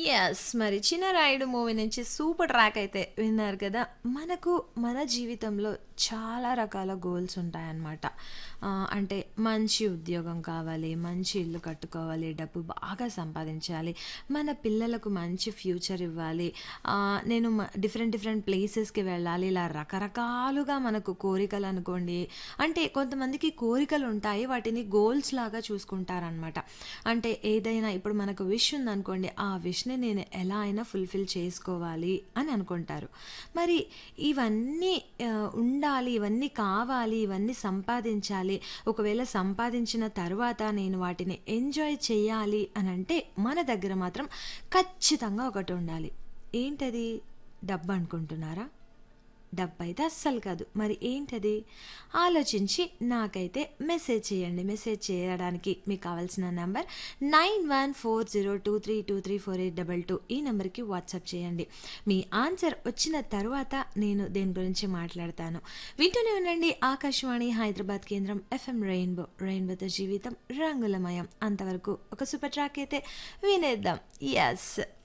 Yes. మరి 'Chinnarayudu' movie నుంచి super track అయితే విన్నారు కదా! మనకు మన జీవితంలో చాలా రకాల గోల్స్ ఉంటాయన్నమాట. ఆహ్, అంటే మంచి ఉద్యోగం కావాలి, మంచి ఇల్లు కట్టుకోవాలి, డబ్బు బాగా సంపాదించాలి, మన పిల్లలకు మంచి ఫ్యూచర్ ఇవ్వాలి, ఆహ్, నేను మ డిఫరెంట్ డిఫరెంట్ ప్లేసెస్‌కి వెళ్ళాలి. ఇలా రకరకాలుగా మనకు కోరికలు అనుకోండి. అంటే కొంతమందికి కోరికలు ఉంటాయి. వాటిని గోల్స్ లాగా చూసుకుంటారనమాట. అంటే ఏదైనా ఇప్పుడు మనకు విష్ ఉందనుకోండి. ఆ విష్‌ని నేను ఎలా అయినా ఫుల్‌ఫిల్ చేసుకోవాలి అని అనుకుంటారు. మరి ఇవన్నీ ఆహ్, ఉండాలి, ఇవన్నీ కావాలి, ఇవన్నీ సంపాదించాలి. ఒకవేళ సంపాదించిన తర్వాత నేను వాటిని ఎంజాయ్ చేయాలి అనంటే మన దగ్గర మాత్రం ఖచ్చితంగా ఒకటి ఉండాలి. ఏంటది? డబ్బనుకుంటున్నారా? డబ్బయితే అస్సలు కాదు. మరి ఏంటది? ఆలోచించి నాకైతే మెసేజ్ చేయండి. మెసేజ్ చేయడానికి మీకు కావాల్సిన నంబర్ 914023234822 ఈ నంబర్‌కి వాట్సాప్ చేయండి. మీ ఆన్సర్ వచ్చిన తరువాత నేను దేని గురించి మాట్లాడతాను. వింటూనే ఉండండి ఆకాశవాణి హైదరాబాద్ కేంద్రం ఎఫ్ఎం రెయిన్బో. రెయిన్బోతో జీవితం రంగులమయం. అంతవరకు ఒక సూపర్ ట్రాక్ అయితే వినేద్దాం. యెస్.